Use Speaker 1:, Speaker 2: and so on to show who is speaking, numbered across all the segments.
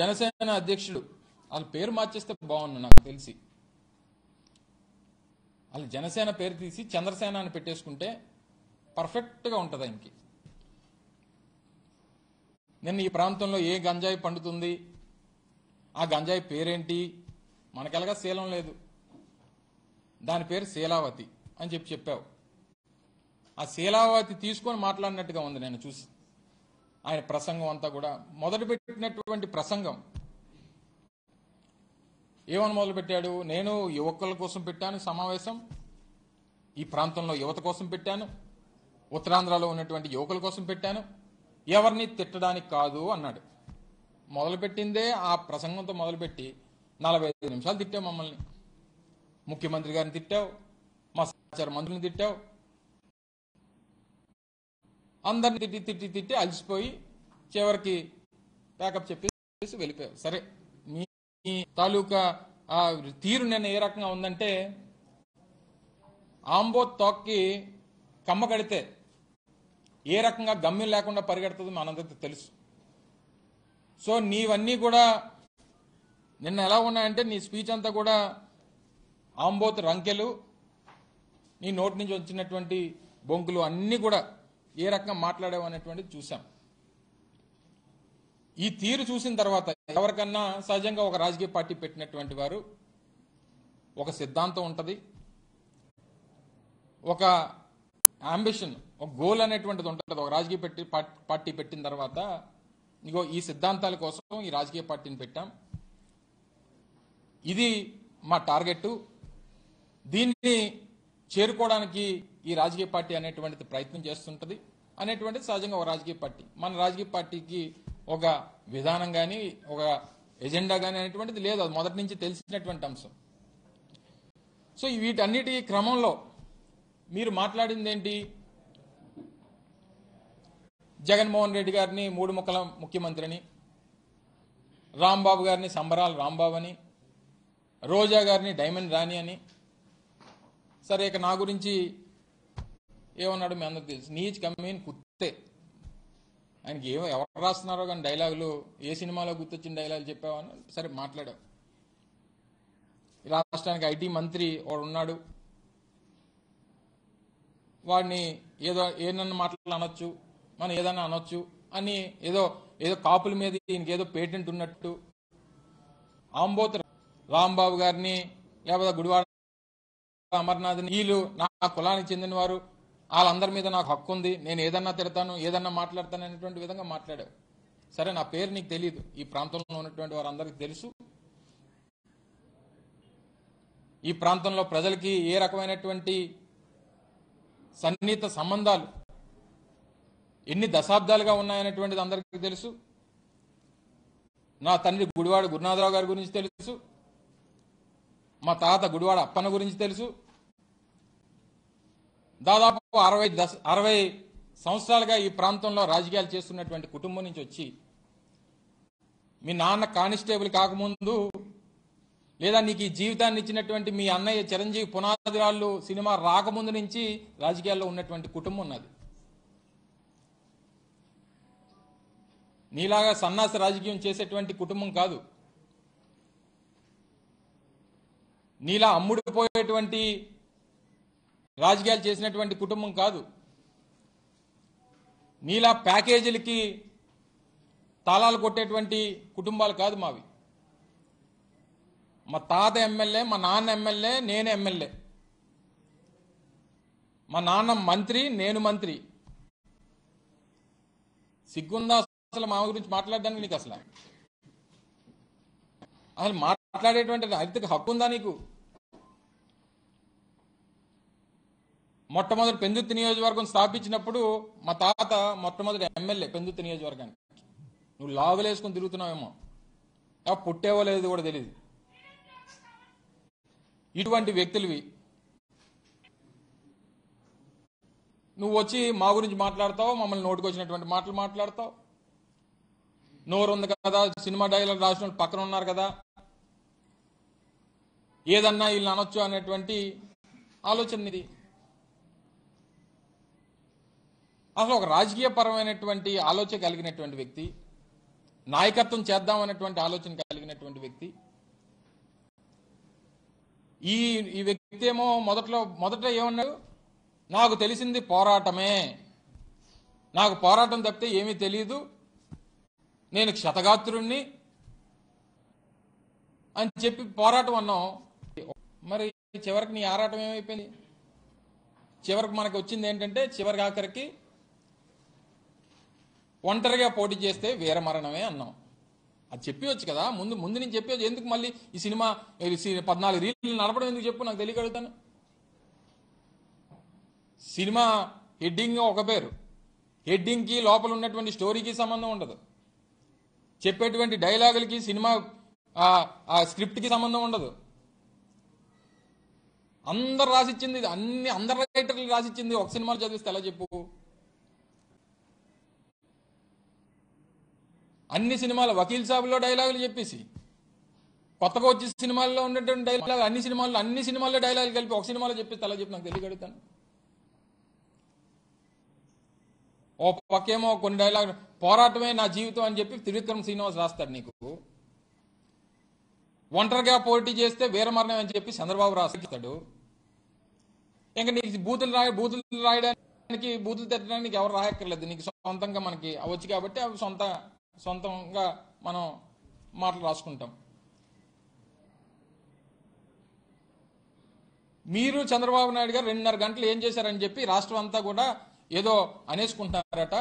Speaker 1: జనసేన అధ్యక్షుడు వాళ్ళ పేరు మార్చేస్తే బాగుండు నాకు తెలిసి వాళ్ళు జనసేన పేరు తీసి చంద్రసేన అని పెట్టేసుకుంటే పర్ఫెక్ట్గా ఉంటుంది ఆయనకి నిన్న ఈ ప్రాంతంలో ఏ గంజాయి పండుతుంది ఆ గంజాయి పేరేంటి మనకెలాగా శీలం లేదు దాని పేరు శీలావతి అని చెప్పి చెప్పావు ఆ శీలావతి తీసుకొని మాట్లాడినట్టుగా ఉంది నేను చూసి ఆయన ప్రసంగం అంతా కూడా మొదలు పెట్టినటువంటి ప్రసంగం ఏమని మొదలు పెట్టాడు నేను యువకుల కోసం పెట్టాను సమావేశం ఈ ప్రాంతంలో యువత కోసం పెట్టాను ఉత్తరాంధ్రలో ఉన్నటువంటి యువకుల కోసం పెట్టాను ఎవరిని తిట్టడానికి కాదు అన్నాడు మొదలుపెట్టిందే ఆ ప్రసంగంతో మొదలుపెట్టి నలభై ఐదు నిమిషాలు తిట్టావు మమ్మల్ని ముఖ్యమంత్రి గారిని తిట్టావు మా సమాచార మంత్రులను తిట్టావు అందరిని తిట్టి తిట్టి తిట్టి అలసిపోయి చివరికి ప్యాకప్ చెప్పేసి వెళ్ళిపోయావు సరే మీ మీ తాలూకా ఆ తీరు నిన్న ఏ రకంగా ఉందంటే ఆంబో తోక్కి కమ్మ కడితే ఏ రకంగా గమ్యం లేకుండా పరిగెడుతుందో మనందరికీ తెలుసు సో నీవన్నీ కూడా నిన్న ఎలా ఉన్నాయంటే నీ స్పీచ్ అంతా కూడా ఆంబోత్ రంకెలు నీ నోటి నుంచి వచ్చినటువంటి బొంకులు అన్నీ కూడా ఏ రకంగా మాట్లాడావు అనేటువంటిది చూసాం ఈ తీరు చూసిన తర్వాత ఎవరికన్నా సహజంగా ఒక రాజకీయ పార్టీ పెట్టినటువంటి వారు ఒక సిద్ధాంతం ఉంటుంది ఒక అంబిషన్ ఒక గోల్ అనేటువంటిది ఉంటుంది ఒక రాజకీయ పెట్టి పార్ట్- పార్టీ పెట్టిన తర్వాత ఇగో ఈ సిద్ధాంతాల కోసం ఈ రాజకీయ పార్టీని పెట్టాం ఇది మా టార్గెట్ దీన్ని చేరుకోవడానికి ఈ రాజకీయ పార్టీ అనేటువంటిది ప్రయత్నం చేస్తుంటది అనేటువంటిది సహజంగా ఒక రాజకీయ పార్టీ మన రాజకీయ పార్టీకి ఒక విధానం కానీ ఒక ఎజెండా కానీ అనేటువంటిది లేదు అది మొదటి నుంచి తెలిసినటువంటి అంశం సో ఈ వీటన్నిటి క్రమంలో మీరు మాట్లాడింది ఏంటి జగన్మోహన్ రెడ్డి గారిని మూడు ముక్కల ముఖ్యమంత్రిని రాంబాబు గారిని సంబరాల రాంబాబు అని రోజా గారిని డైమండ్ రాణి అని సరే ఇక నా గురించి ఏమన్నాడు మీ అందరికి తెలుసు నీచ్ కమ్మీన్ కుత్తే ఆయనకి ఏమో ఎవరు రాస్తున్నారో కానీ డైలాగులు ఏ సినిమాలో గుర్తొచ్చిన డైలాగులు చెప్పావని సరే మాట్లాడావు ఈ రాష్ట్రానికి ఐటీ మంత్రి వాడు ఉన్నాడు వాడిని ఏదో ఏదన్నా మాటలు అనొచ్చు మనం ఏదన్నా అనొచ్చు అని ఏదో ఏదో కాపుల మీద ఈయనకి ఏదో పేటెంట్ ఉన్నట్టు ఆంబోత్ రాంబాబు గారిని లేకపోతే గుడివాడ అమర్నాథ్ వీళ్ళు నా కులానికి చెందిన వారు వాళ్ళందరి మీద నాకు హక్కు ఉంది నేను ఏదన్నా తిడతాను ఏదన్నా మాట్లాడతాను అనేటువంటి విధంగా మాట్లాడావు సరే నా పేరు నీకు తెలియదు ఈ ప్రాంతంలో ఉన్నటువంటి వారందరికీ తెలుసు ఈ ప్రాంతంలో ప్రజలకి ఏ రకమైనటువంటి సన్నిహిత సంబంధాలు ఎన్ని దశాబ్దాలుగా ఉన్నాయనేటువంటిది అందరికీ తెలుసు నా తండ్రి గుడివాడ గురునాథరావు గారి గురించి తెలుసు మా తాత గుడివాడ అప్పన్న గురించి తెలుసు దాదాపు అరవై దశ అరవై సంవత్సరాలుగా ఈ ప్రాంతంలో రాజకీయాలు చేస్తున్నటువంటి కుటుంబం నుంచి వచ్చి మీ నాన్న కానిస్టేబుల్ కాకముందు లేదా నీకు ఈ జీవితాన్ని ఇచ్చినటువంటి మీ అన్నయ్య చిరంజీవి పునాదిరాళ్ళు సినిమా రాకముందు నుంచి రాజకీయాల్లో ఉన్నటువంటి కుటుంబం ఉన్నది నీలాగా సన్నాస రాజకీయం చేసేటువంటి కుటుంబం కాదు నీలా అమ్ముడుపోయేటువంటి రాజకీయాలు చేసినటువంటి కుటుంబం కాదు నీలా ప్యాకేజీలకి తాళాలు కొట్టేటువంటి కుటుంబాలు కాదు మావి మా తాత ఎమ్మెల్యే మా నాన్న ఎమ్మెల్యే నేను ఎమ్మెల్యే మా నాన్న మంత్రి నేను మంత్రి సిగ్గుందా అసలు మా గురించి మాట్లాడడానికి నీకు అసలు అసలు మాట్లాడేటువంటి రైతుకు హక్కు ఉందా నీకు మొట్టమొదటి పెందుర్తి నియోజకవర్గం స్థాపించినప్పుడు మా తాత మొట్టమొదటి ఎమ్మెల్యే పెందుర్తి నియోజకవర్గానికి నువ్వు లాగులేసుకొని తిరుగుతున్నావేమో ఆ పుట్టేవో లేదు కూడా తెలియదు ఇటువంటి వ్యక్తులవి నువ్వు వచ్చి మా గురించి మాట్లాడతావు మమ్మల్ని నోటుకొచ్చినటువంటి మాటలు మాట్లాడతావు నోరు ఉంది కదా సినిమా డైలాగ్ రాసిన వాళ్ళు పక్కన ఉన్నారు కదా ఏదన్నా వీళ్ళని అనొచ్చు అనేటువంటి ఆలోచన ఇది అసలు ఒక రాజకీయ పరమైనటువంటి ఆలోచన కలిగినటువంటి వ్యక్తి నాయకత్వం చేద్దాం అన్నటువంటి ఆలోచన కలిగినటువంటి వ్యక్తి ఈ ఈ వ్యక్తి ఏమో మొదట్లో మొదట ఏమన్నాడు నాకు తెలిసింది పోరాటమే నాకు పోరాటం తప్పితే ఏమీ తెలియదు నేను క్షతగాత్రుణ్ణి అని చెప్పి పోరాటం అన్నాం మరి చివరికి నీ ఆరాటం ఏమైపోయింది చివరికి మనకు వచ్చింది ఏంటంటే చివరికి ఆఖరికి ఒంటరిగా పోటీ చేస్తే వీరమరణమే అన్నాం అది చెప్పవచ్చు కదా ముందు ముందు నేను చెప్పేది ఎందుకు మళ్ళీ ఈ సినిమా ఈ సి- పద్నాలుగు రీళ్ళు నడపడం ఎందుకు చెప్పు నాకు తెలియగలుగుతాను సినిమా హెడ్డింగ్ ఒక పేరు హెడ్డింగ్కి లోపల ఉన్నటువంటి స్టోరీకి సంబంధం ఉండదు చెప్పేటువంటి డైలాగులకి సినిమా ఆ- ఆ స్క్రిప్ట్కి సంబంధం ఉండదు అందరు రాసిచ్చింది ఇది. అన్ని అందరు రైటర్లు రాసిచ్చింది ఒక సినిమాలు చదివిస్తే ఎలా చెప్పు అన్ని సినిమాలు వకీల్ సాబులో డైలాగులు చెప్పేసి కొత్తగా వచ్చే సినిమాల్లో ఉన్నటువంటి డైలాగ్ అన్ని సినిమాల్లో అన్ని సినిమాల్లో డైలాగులు కలిపి ఒక సినిమాలో చెప్పేస్తే అలా చెప్పి నాకు తెలియగలుగుతాను ఓ పక్కేమో కొన్ని డైలాగ్ పోరాటమే నా జీవితం అని చెప్పి త్రివిక్రమ్ శ్రీనివాస్ రాస్తాడు నీకు ఒంటరిగా పోటీ చేస్తే వీరమరణం అని చెప్పి చంద్రబాబు రాస్తాడు ఇంకా నీకు బూతులు రాయ బూతులు రాయడానికి బూతులు తిట్టడానికి ఎవరు రాయక్కర్లేదు నీకు సొంతంగా మనకి అవచ్చు కాబట్టి అవి సొంత సొంతంగా మనం మాటలు రాసుకుంటాం మీరు చంద్రబాబు నాయుడు గారు రెండున్నర గంటలు ఏం చేశారని చెప్పి రాష్ట్రం అంతా కూడా ఏదో అనేసుకుంటున్నారట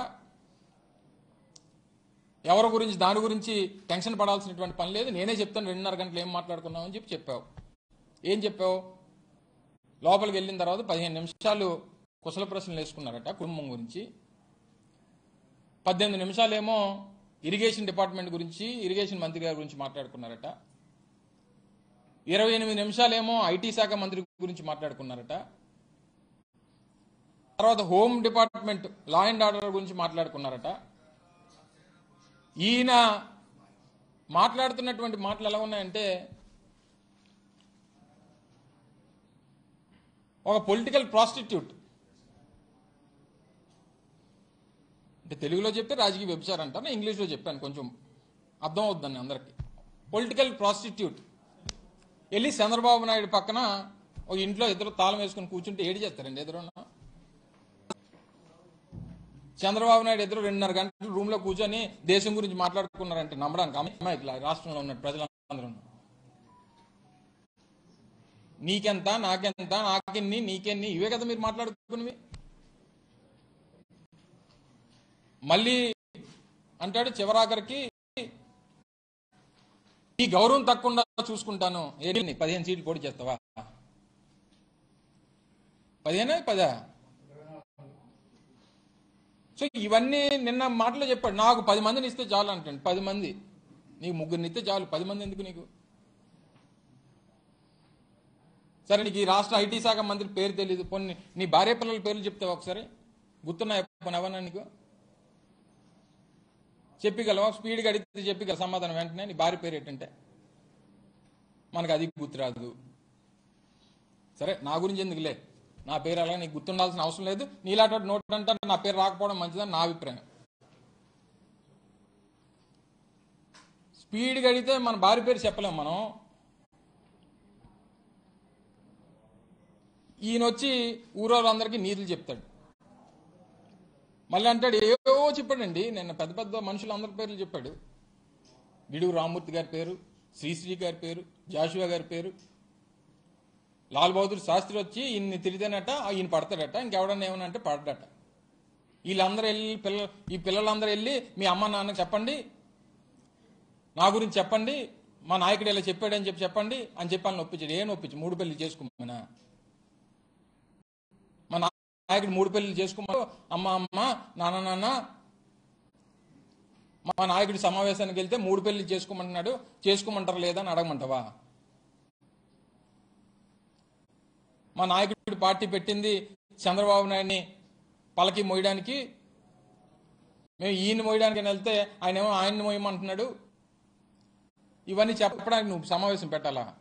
Speaker 1: ఎవరి గురించి దాని గురించి టెన్షన్ పడాల్సినటువంటి పని లేదు నేనే చెప్తాను రెండున్నర గంటలు ఏం మాట్లాడుకున్నామని చెప్పి చెప్పావు ఏం చెప్పావు లోపలికి వెళ్ళిన తర్వాత పదిహేను నిమిషాలు కుశల ప్రశ్నలు వేసుకున్నారట కుటుంబం గురించి పద్దెనిమిది నిమిషాలేమో ఇరిగేషన్ డిపార్ట్మెంట్ గురించి ఇరిగేషన్ మంత్రి గారి గురించి మాట్లాడుకున్నారట ఇరవై ఎనిమిది నిమిషాలేమో ఐటీ శాఖ మంత్రి గురించి మాట్లాడుకున్నారట తర్వాత home department law and order గురించి మాట్లాడుకున్నారట ఈయన మాట్లాడుతున్నటువంటి మాటలు ఎలా ఉన్నాయంటే ఒక పొలిటికల్ ప్రాస్టిట్యూట్ అంటే తెలుగులో చెప్తే రాజకీయ వ్యభిచారం అంటాను ఇంగ్లీష్లో చెప్పాను కొంచెం అర్థం అవుతుందండి అందరికి పొలిటికల్ ప్రాస్టిట్యూట్ వెళ్ళి చంద్రబాబు నాయుడు పక్కన ఒక ఇంట్లో ఇద్దరు తాళం వేసుకుని కూర్చుంటే ఏడి చేస్తారండి ఎదురున్నా చంద్రబాబు నాయుడు ఎదురు రెండున్నర గంటలు రూమ్ లో కూర్చొని దేశం గురించి మాట్లాడుకున్నారంటే నమ్మడానికి అమ్మాయికి రాష్ట్రంలో ఉన్న ప్రజలందరూ నీకెంత నాకెంత నాకెన్ని నీకెన్ని ఇవే కదా మీరు మాట్లాడుకున్నవి మళ్ళీ అంటాడు చివరాఖరికి ఈ గౌరవం తక్కువ చూసుకుంటాను ఏంటి పదిహేను సీట్లు పోటీ చేస్తావా పదిహేనా పదా సో ఇవన్నీ నిన్న మాటలో చెప్పాడు నాకు పది మందిని ఇస్తే చాలు అంటాడు పది మంది నీకు ముగ్గురిని ఇస్తే చాలు పది మంది ఎందుకు నీకు సరే నీకు ఈ రాష్ట్ర ఐటీ శాఖ మంత్రి పేరు తెలియదు కొన్ని నీ భార్య పిల్లల పేర్లు చెప్తావా ఒకసారి గుర్తున్నాయి పోనీ ఎవరన్నా నీకు చెప్పగలవా స్పీడ్గా అడిగితే చెప్పగల సమాధానం వెంటనే నీ భార్య పేరు ఏంటంటే మనకు అది గుర్తురాదు సరే నా గురించి ఎందుకులే నా పేరు అలా నీకు గుర్తుండాల్సిన అవసరం లేదు నీలాంటి నోట్ అంటే నా పేరు రాకపోవడం మంచిదని నా అభిప్రాయం స్పీడ్గా అడిగితే మన భార్య పేరు చెప్పలేం మనం ఈయన వచ్చి ఊరోళ్ళందరికీ నీతులు చెప్తాడు మళ్ళీ అంటాడు ఏవో చెప్పాడండి నిన్న పెద్ద పెద్ద మనుషులందరి పేర్లు చెప్పాడు గిడుగు రామూర్తి గారి పేరు శ్రీశ్రీ గారి పేరు జాషువా గారి పేరు లాల్ బహదూర్ శాస్త్రి వచ్చి ఈయన్ని తిరిగితేనట ఈయన పడతాడట ఇంకెవడన్నా ఏమన్నా అంటే పడడట వీళ్ళందరూ వెళ్ళి పిల్ల ఈ పిల్లలందరూ వెళ్ళి మీ అమ్మ నాన్నకి చెప్పండి నా గురించి చెప్పండి మా నాయకుడు ఇలా చెప్పాడని చెప్పి చెప్పండి అని చెప్పి వాళ్ళని ఒప్పించాడు ఏం ఒప్పించి మూడు పెళ్లి చేసుకోమనా మా నాయకుడు మూడు పెళ్లి చేసుకోమని అమ్మ అమ్మ నాన్న నాన్న మా నాయకుడి సమావేశానికి వెళ్తే మూడు పెళ్లి చేసుకోమంటున్నాడు చేసుకోమంటారా లేదా అని అడగమంటావా మా నాయకుడి పార్టీ పెట్టింది చంద్రబాబు నాయుడిని పలకి మోయడానికి మేము ఈయన మోయడానికి వెళ్తే ఆయన ఏమో ఆయన్ని మోయమంటున్నాడు ఇవన్నీ చెప్పడానికి నువ్వు సమావేశం పెట్టాలా